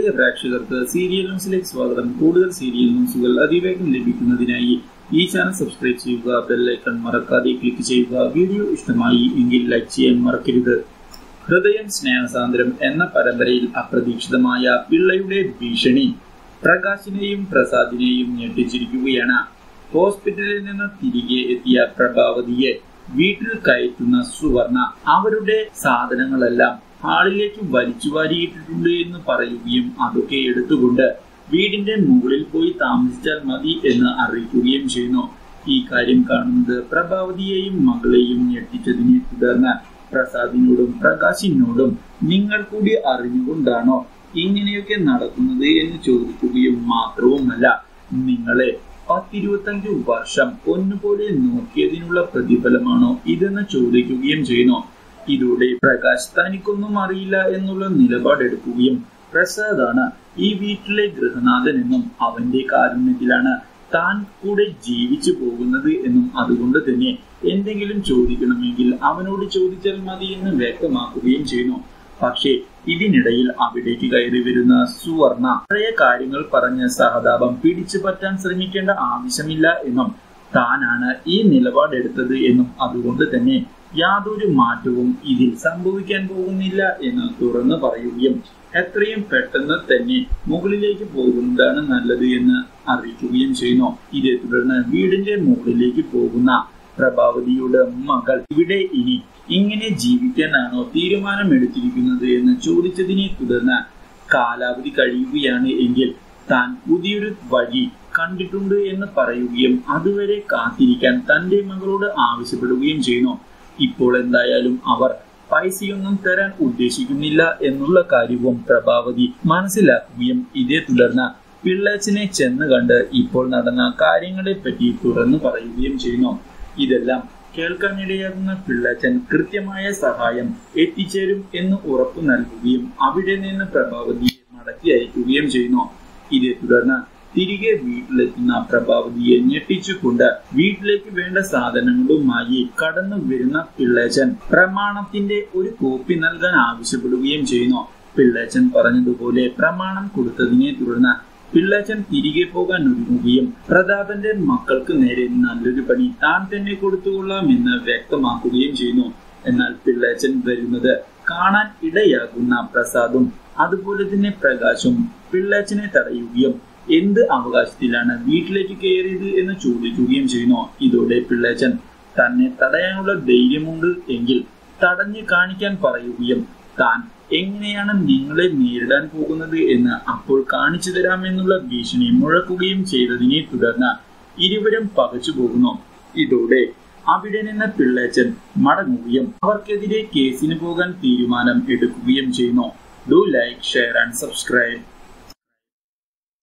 പ്രിയ പ്രേക്ഷകർക്ക് സീരിയൽ ന്യൂസിലേക്ക് സ്വാഗതം കൂടുതൽ സീരിയൽ ന്യൂസുകൾ അതിവേഗം ലഭിക്കുന്നതിനായി ഈ ചാനൽ സബ്സ്ക്രൈബ് ചെയ്യുക ബെല്ലൈക്കൺ മറക്കാതെ ക്ലിക്ക് ചെയ്യുക വീഡിയോ ഇഷ്ടമായി എങ്കിൽ ലൈക്ക് ചെയ്യാൻ മറക്കരുത് ഹൃദയം സ്നേഹസാന്ദ്രം എന്ന പരമ്പരയിൽ അപ്രതീക്ഷിതമായ പിള്ളയുടെ ഭീഷണി പ്രകാശിനെയും പ്രസാദിനെയും ഞെട്ടിച്ചിരിക്കുകയാണ് ഹോസ്പിറ്റലിൽ നിന്ന് തിരികെ എത്തിയ പ്രഭാവതിയെ വീട്ടിൽ കയറ്റുന്ന സുവർണ അവരുടെ സാധനങ്ങളെല്ലാം ഹാളിലേക്ക് വലിച്ചു വാരിയിട്ടിട്ടുണ്ട് എന്ന് പറയുകയും അതൊക്കെ എടുത്തുകൊണ്ട് വീടിന്റെ മുകളിൽ പോയി താമസിച്ചാൽ മതി എന്ന് അറിയിക്കുകയും ചെയ്യുന്നു ഈ കാര്യം കാണുന്നത് പ്രഭാവതിയെയും മകളെയും ഞെട്ടിച്ചതിനെ തുടർന്ന് പ്രസാദിനോടും പ്രകാശിനോടും നിങ്ങൾ കൂടി അറിഞ്ഞുകൊണ്ടാണോ ഇങ്ങനെയൊക്കെ നടക്കുന്നത് എന്ന് ചോദിക്കുകയും മാത്രവുമല്ല നിങ്ങളെ പത്തിരുപത്തഞ്ചു വർഷം ഒന്നുപോലെ നോക്കിയതിനുള്ള പ്രതിഫലമാണോ ഇതെന്ന് ചോദിക്കുകയും ചെയ്യുന്നു ഇതോടെ പ്രകാശ് തനിക്കൊന്നും അറിയില്ല എന്നുള്ള നിലപാടെടുക്കുകയും പ്രസാദാണ് ഈ വീട്ടിലെ ഗൃഹനാഥൻ എന്നും അവന്റെ കാരുണ്യത്തിലാണ് താൻ കൂടെ ജീവിച്ചു പോകുന്നത് എന്നും അതുകൊണ്ട് തന്നെ എന്തെങ്കിലും ചോദിക്കണമെങ്കിൽ അവനോട് ചോദിച്ചാൽ മതി എന്ന് വ്യക്തമാക്കുകയും ചെയ്യുന്നു പക്ഷേ ഇതിനിടയിൽ അവിടേക്ക് കയറി വരുന്ന സുവർണ പഴയ കാര്യങ്ങൾ പറഞ്ഞ് സഹതാപം പിടിച്ചു പറ്റാൻ ശ്രമിക്കേണ്ട ആവശ്യമില്ല എന്നും താനാണ് ഈ നിലപാടെടുത്തത് എന്നും അതുകൊണ്ട് തന്നെ യാതൊരു മാറ്റവും ഇതിൽ സംഭവിക്കാൻ പോകുന്നില്ല എന്ന് തുറന്നു പറയുകയും എത്രയും പെട്ടെന്ന് തന്നെ മുകളിലേക്ക് പോകുന്നതാണ് നല്ലത് എന്ന് അറിയിക്കുകയും ചെയ്യുന്നു ഇതേ തുടർന്ന് വീടിന്റെ മുകളിലേക്ക് പോകുന്ന പ്രഭാവതിയുടെ മകൾ ഇവിടെ ഇനി ഇങ്ങനെ ജീവിക്കാനാണോ തീരുമാനമെടുത്തിരിക്കുന്നത് എന്ന് ചോദിച്ചതിനെ തുടർന്ന് കാലാവധി കഴിയുകയാണ് എങ്കിൽ താൻ പുതിയൊരു വഴി കണ്ടിട്ടുണ്ട് എന്ന് പറയുകയും അതുവരെ കാത്തിരിക്കാൻ തന്റെ മകളോട് ആവശ്യപ്പെടുകയും ചെയ്യുന്നു ഇപ്പോൾ എന്തായാലും അവർ പൈസയൊന്നും തരാൻ ഉദ്ദേശിക്കുന്നില്ല എന്നുള്ള കാര്യവും പ്രഭാവതി മനസ്സിലാക്കുകയും ഇതേ തുടർന്ന് പിള്ളേച്ചനെ ചെന്ന് കണ്ട് ഇപ്പോൾ നടന്ന കാര്യങ്ങളെ പറ്റി തുറന്നു പറയുകയും ചെയ്യുന്നു ഇതെല്ലാം കേൾക്കാനിടയാകുന്ന പിള്ളച്ചൻ കൃത്യമായ സഹായം എത്തിച്ചേരും എന്ന് ഉറപ്പു നൽകുകയും അവിടെ നിന്ന് പ്രഭാവതിയെ മടക്കി അയക്കുകയും ചെയ്യുന്നു ഇതേ തുടർന്ന് തിരികെ വീട്ടിലെത്തുന്ന പ്രഭാവതിയെ ഞെട്ടിച്ചുകൊണ്ട് വീട്ടിലേക്ക് വേണ്ട സാധനങ്ങളുമായി കടന്നു വരുന്ന പിള്ളേച്ചൻ പ്രമാണത്തിന്റെ ഒരു കോപ്പി നൽകാൻ ആവശ്യപ്പെടുകയും ചെയ്യുന്നു പിള്ളേച്ചൻ പറഞ്ഞതുപോലെ പ്രമാണം കൊടുത്തതിനെ തുടർന്ന് പിള്ളേച്ചൻ തിരികെ പോകാൻ ഒരുങ്ങുകയും പ്രതാപന്റെ മക്കൾക്ക് നേരെ നല്ലൊരു പണി താൻ തന്നെ കൊടുത്തുകൊള്ളാം എന്ന് വ്യക്തമാക്കുകയും ചെയ്യുന്നു എന്നാൽ പിള്ളേച്ചൻ വരുന്നത് കാണാൻ ഇടയാകുന്ന പ്രസാദും അതുപോലെ തന്നെ പ്രകാശും പിള്ളേച്ചനെ തടയുകയും എന്ത് അവകാശത്തിലാണ് വീട്ടിലേക്ക് കയറിയത് എന്ന് ചോദിക്കുകയും ചെയ്യുന്നു ഇതോടെ പിള്ളേച്ചൻ തന്നെ തടയാനുള്ള ധൈര്യമുണ്ട് എങ്കിൽ തടഞ്ഞു കാണിക്കാൻ പറയുകയും താൻ എങ്ങനെയാണ് നിങ്ങളെ നേരിടാൻ പോകുന്നത് എന്ന് അപ്പോൾ കാണിച്ചു തരാമെന്നുള്ള ഭീഷണി മുഴക്കുകയും ചെയ്തതിനെ തുടർന്ന് ഇരുവരും പകച്ചു പോകുന്നു ഇതോടെ അവിടെ നിന്ന് പിള്ളേച്ചൻ മടങ്ങുകയും അവർക്കെതിരെ കേസിന് പോകാൻ തീരുമാനം എടുക്കുകയും ചെയ്യുന്നു do like share and subscribe